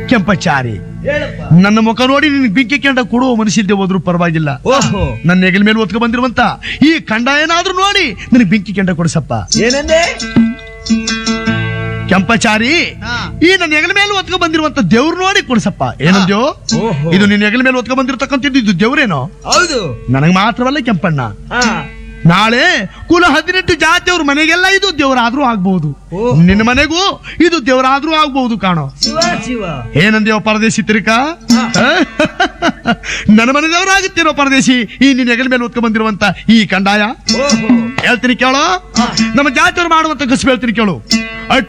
ಕೆಂಪಚಾರಿ ಹೇಳಪ್ಪ ನನ್ನ ಮುಖ ನೋಡಿ ನಿನ್ ಬೆಂಕಿ ಕೆಂಡ ಕೊಡುವ ಮನಸ್ಸಿದ್ದೆ ಹೋದ್ರು ಪರವಾಗಿಲ್ಲ ಓಹೋ ನನ್ನ ಹೆಗಲ ಮೇಲೆ ಒತ್ಕೊ ಬಂದಿರುವಂತ ಈ ಕಂಡ ಏನಾದ್ರೂ ನೋಡಿ ನನಗೆ ಬೆಂಕಿ ಕೆಂಡ ಕೊಡಿಸಪ್ಪ ಏನಂದೆ ಕೆಂಪಚಾರಿ ಈ ನನ್ನ ಹೆಗಲ ಮೇಲೆ ಒತ್ಕೊ ಬಂದಿರುವಂತ ದೇವ್ರು ನೋಡಿ ಕೊಡಿಸಪ್ಪ ಏನಂದ್ಯೋ ಓಹೋ. ಇದು ನಿನ್ನ ಹೆಗಲ ಮೇಲೆ ಒತ್ಕೊ ಬಂದಿರತಕ್ಕಂಥದ್ದು ಇದು ದೇವ್ರೇನೋ ಹೌದು ನನಗೆ ಮಾತ್ರವಲ್ಲ ಕೆಂಪಣ್ಣ ಹಾ ನಾಳೆ ಕುಲ ಹದಿನೆಂಟು ಜಾತಿಯವ್ರ ಮನೆಗೆಲ್ಲ ಇದು ದೇವರಾದ್ರೂ ಆಗ್ಬಹುದು ಓಹೋ. ನಿನ್ನ ಮನೆಗೂ ಇದು ದೇವರಾದ್ರೂ ಆಗ್ಬಹುದು ಕಾಣೋ ಶಿವ ಶಿವ ಏನಂದೇವ ಪರದೇಶಿ ತಿರುಕ ನನ್ನ ಮನೆ ದೇವರಾಗುತ್ತೀರೋ ಪರದೇಶಿ ಈ ನಿನ್ನ ಹೆಗಲ ಮೇಲೆ ಒತ್ಕೊ ಬಂದಿರುವಂತ ಈ ಕಂಡಾಯ ಓಹೋ ಹೇಳ್ತೀನಿ ಕೇಳೋ ನಮ್ಮ ಜಾತಿಯವ್ರು ಮಾಡುವಂತ ಕಸಬು ಹೇಳ್ತೀನಿ ಕೇಳು